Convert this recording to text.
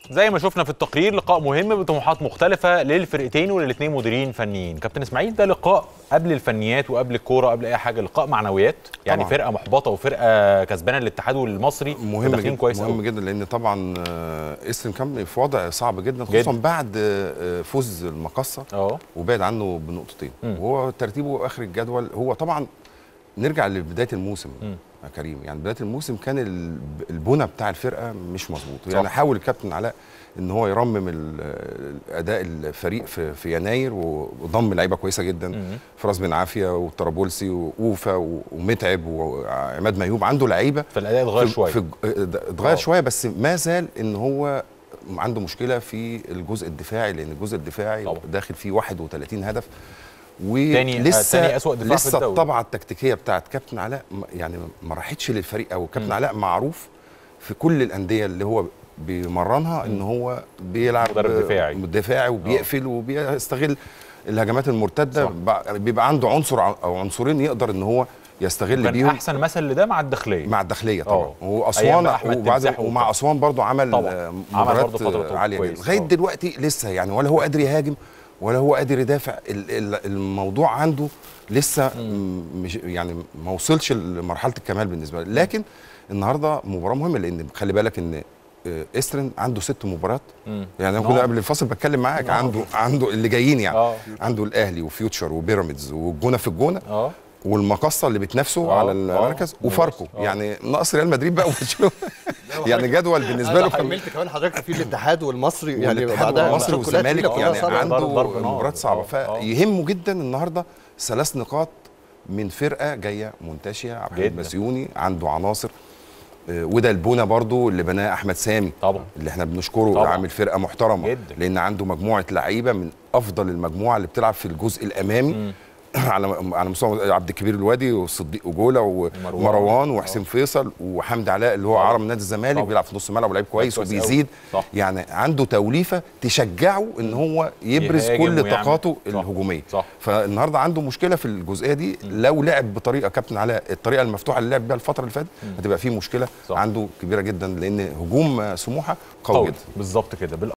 زي ما شفنا في التقرير لقاء مهم بطموحات مختلفة للفرقتين وللاثنين مديرين فنيين كابتن اسماعيل ده لقاء قبل الفنيات وقبل الكورة قبل اي حاجة لقاء معنويات يعني طبعاً. فرقة محبطة وفرقة كسبانة الاتحاد والمصري مهم وداخلين جدا كويس مهم قوي جدا لان طبعا آه، ايسترن كامباني في وضع صعب جدا خصوصا جدا. بعد آه، فوز المقصه اه وبعد عنه بنقطتين مم. وهو ترتيبه اخر الجدول هو طبعا نرجع لبداييه الموسم مم. يا كريم يعني بدايه الموسم كان ال- البنى بتاع الفرقه مش مظبوط صح. يعني حاول الكابتن علاء ان هو يرمم ال- اداء الفريق في, في يناير وضم لعيبه كويسه جدا مم. فراس بن عافيه وطرابلسي واوفا و- ومتعب وعماد ميوب عنده لعيبه فالاداء اتغير في- شوية في اتغير آه. شويه بس ما زال ان هو عنده مشكله في الجزء الدفاعي لان الجزء الدفاعي طبعا. داخل فيه 31 هدف تاني- آه، ولسه تاني أسوأ دفاع في لسه الدوري. الطبعه التكتيكيه بتاعت كابتن علاء م- يعني ما راحتش للفريق او كابتن مم. علاء معروف في كل الانديه اللي هو بيمرنها ان هو بيلعب مدرب دفاعي. دفاعي وبيقفل وبيستغل الهجمات المرتده صح. بع- بيبقى عنده عنصر او عنصرين يقدر ان هو يستغل كان بيهم احسن مثل لده مع الداخليه مع الداخليه طبعا آه. أيام واسوان بقى أحمد وبعد تمساح ومع وبتاع. اسوان برضو عمل طبعاً. آه، عمل مباريات برضو فترة آه، عاليه كويس. جدا لغايه آه. دلوقتي لسه يعني ولا هو قادر يهاجم ولا هو قادر يدافع ال- ال- الموضوع عنده لسه م- مش يعني ما وصلش لمرحله الكمال بالنسبه له لكن النهارده مباراه مهمه لان خلي بالك ان آه، استرن عنده ست مباريات مم. يعني انا نعم. كنت قبل الفصل بتكلم معاك عنده عنده اللي جايين يعني اه عنده الاهلي وفيوتشر وبيراميدز والجونه في الجونه اه والمقصه اللي بتنافسه آه، على آه. المركز وفاركو آه. يعني ناقص ريال مدريد بقى وبرشلونه يعني جدول بالنسبه له انا كان- حملت كمان حضرتك في الاتحاد والمصري يعني والاتحاد بعدها والمصري الماتشات كلها والزمالك تقيلة. يعني آه، صعبة. عنده ضرب- ضرب نار. مباريات صعبه آه، آه. فيهمه جدا النهارده ثلاث نقاط من فرقه جايه منتشيه عبد الحميد جدا. بسيوني عنده عناصر آه، وده البونه برضو اللي بناه احمد سامي طبعا اللي احنا بنشكره طبعا. عامل فرقه محترمه جدا. لان عنده مجموعه لعيبه من افضل المجموعه اللي بتلعب في الجزء الامامي مم. على على مستوى عبد الكبير الوادي وصديق وجوله ومروان. ومروان وحسين آه. فيصل وحمدي علاء اللي هو طبعا. عرب نادي الزمالك طبعا. بيلعب في نص الملعب ولعيب كويس كويس أوي. وبيزيد صح. يعني عنده توليفه تشجعه ان هو يبرز يهاجم كل ويعمل. طاقاته صح. الهجوميه صح فالنهارده عنده مشكله في الجزئيه دي لو لعب بطريقه كابتن علاء الطريقه المفتوحه اللي لعب بيها الفتره اللي فاتت هتبقى فيه مشكله صح. عنده كبيره جدا لان هجوم سموحه قوي قوي جدا بالظبط كده